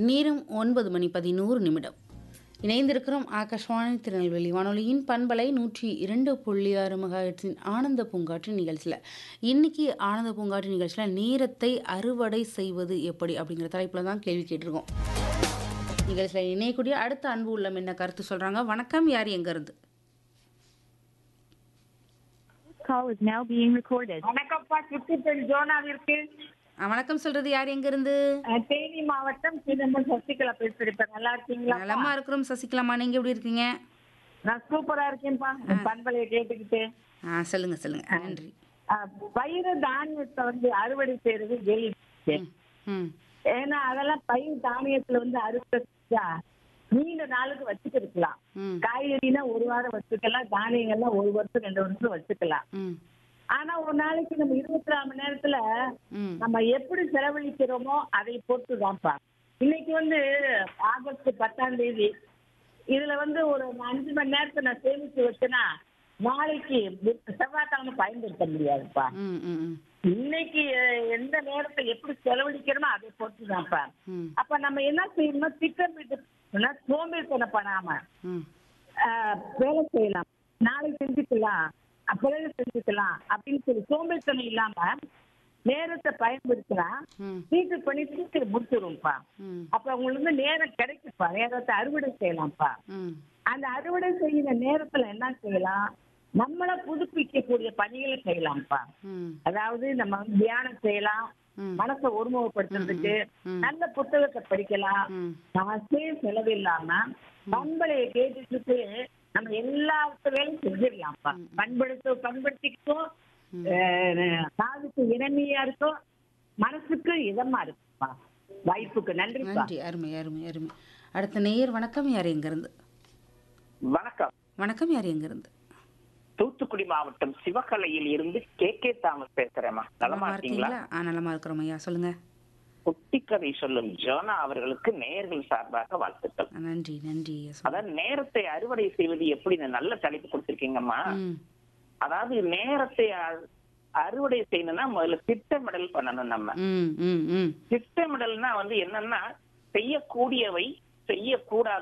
நேரம் ஒன்பது மணி பதினோரு நிமிடம் இணைந்திருக்கிறோம் ஆகாஷ்வாணி திருநெல்வேலி வானொலியின் பண்பலை நூற்றி இரண்டு புள்ளி ஆறு மகாயிரத்தின் ஆனந்த பூங்காற்று நிகழ்ச்சியில் இன்னைக்கு ஆனந்த பூங்காற்று நிகழ்ச்சியில் நேரத்தை அறுவடை செய்வது எப்படி அப்படிங்கிற தலைப்பில் தான் கேள்வி கேட்டிருக்கோம் நிகழ்ச்சியில் இணையக்கூடிய அடுத்த அன்பு உள்ளம் என்ன கருத்து சொல்கிறாங்க வணக்கம் யார் எங்கேருந்து call is now being recorded. வணக்கம்ப்பா சுற்றுப்பெண் ஜோனாவிற்கு வணக்கம் சொல்கிறது யார் எங்கேருந்து அஹ், தேனி மாவட்டம் சிதம்பரம் சசிகலா பேசுறேன் நல்லா இருக்கீங்களா நலமா இருக்கிறோம் சசிகலாமா நீங்கள் எப்படி இருக்கீங்க நான் சூப்பரா இருக்கேன்ப்பா உன் பண்பலையை கேட்டுக்கிட்டு ஆ சொல்லுங்கள் சொல்லுங்கள் நன்றி அஹ், பயிறு தானியத்தை வந்து அறுவடை செய்யறது எளிது ம் ஏன்னா அதெல்லாம் பயிர் தானியத்துல வந்து அறுவடை செஞ்சா நீண்ட நாளுக்கு வச்சுட்டு இருக்கலாம் ம் காய்கறினா ஒரு வாரம் வச்சுக்கலாம் தானியங்கள்லாம் ஒரு வருஷம் ரெண்டு வருஷம் வச்சுக்கலாம் ம் ஆனா ஒரு நாளைக்கு நம்ம இருபத்தி நாலு மணி நேரத்துல ம் நம்ம எப்படி செலவழிக்கிறோமோ அதை பொறுத்து தான்ப்பா இன்னைக்கு வந்து ஆகஸ்ட் பத்தாம் தேதி இதுல வந்து ஒரு அஞ்சு மணி நேரத்தை நான் சேமிச்சு வச்சேன்னா நாளைக்கு செவ்வாய்க்கிழமை பயன்படுத்த முடியாதுப்பா ம் ம் ம் இன்னைக்கு அஹ், எந்த நேரத்தை எப்படி செலவழிக்கிறோமோ அதை பொறுத்து தான்ப்பா ம் அப்ப நம்ம என்ன செய்யணும்னா திட்டமிட்டு சோம்பேறித்தனம் பண்ணாம ம் ஆஹ், வேலை செய்யலாம் நாளைக்கு செஞ்சுக்கலாம் அப்பவே செஞ்சுக்கலாம் அப்படின்னு சொல்லி சோம்பேறித்தனம் இல்லாம நேரத்தை பயன்படுத்தலாம் ம் வீட்டு பண்ணி சீக்கிரம் முடிச்சிரும்ப்பா ம் அப்ப உங்களுக்கு வந்து நேரம் கிடைக்குப்பா நேரத்தை அறுவடை செய்யலாம்ப்பா ம் அந்த அறுவடை செய்யற நேரத்துல என்ன செய்யலாம் நம்மள புதுப்பிக்கக்கூடிய பணிகளை செய்யலாம்ப்பா ம் அதாவது நம்ம வந்து தியானம் செய்யலாம் ம் மனசை ஒருமுகப்படுத்துறதுக்கு ம். நல்ல புத்தகத்தை படிக்கலாம் ம் காசே செலவில்லாம பண்பலையை கேட்டுட்டு நம்ம எல்லா வேலையும் செஞ்சிடலாம்ப்பா பண்படுத்த பண்படுத்திக்கிட்டும் அஹ், காதுக்கு இனிமையா இருக்கும் மனசுக்கு இதமா இருக்குப்பா வாய்ப்புக்கு நன்றிப்பா நன்றி அருமை அருமை அருமை அடுத்த நேயர் வணக்கம் யார் எங்கேருந்து வணக்கம் வணக்கம் யார் எங்கேருந்து தூத்துக்குடி மாவட்டம் சிவகலையில் இருந்து கே கே தாமஸ் பேசுறேம்மா நலமா இருக்கீங்களா ஆ நலமா இருக்கிறோம் ஐயா சொல்லுங்க குட்டிக்கதை சொல்லும் ஜோனா அவர்களுக்கு நேயர்கள் சார்பாக வாழ்த்துக்கள் ஆ, நன்றி நன்றி ஐயா சொல்லுங்க அதாவது நேரத்தை அறுவடை செய்வது எப்படி நல்ல தலைப்பு கொடுத்திருக்கீங்கம்மா ம் அதாவது நேரத்தை அ- அறுவடை செய்யணும்னா முதல்ல திட்டமிடல் பண்ணணும் நம்ம ம் ம் ம் திட்டமிடல்னா வந்து என்னன்னா செய்யக்கூடியவை செய்யக்கூடாத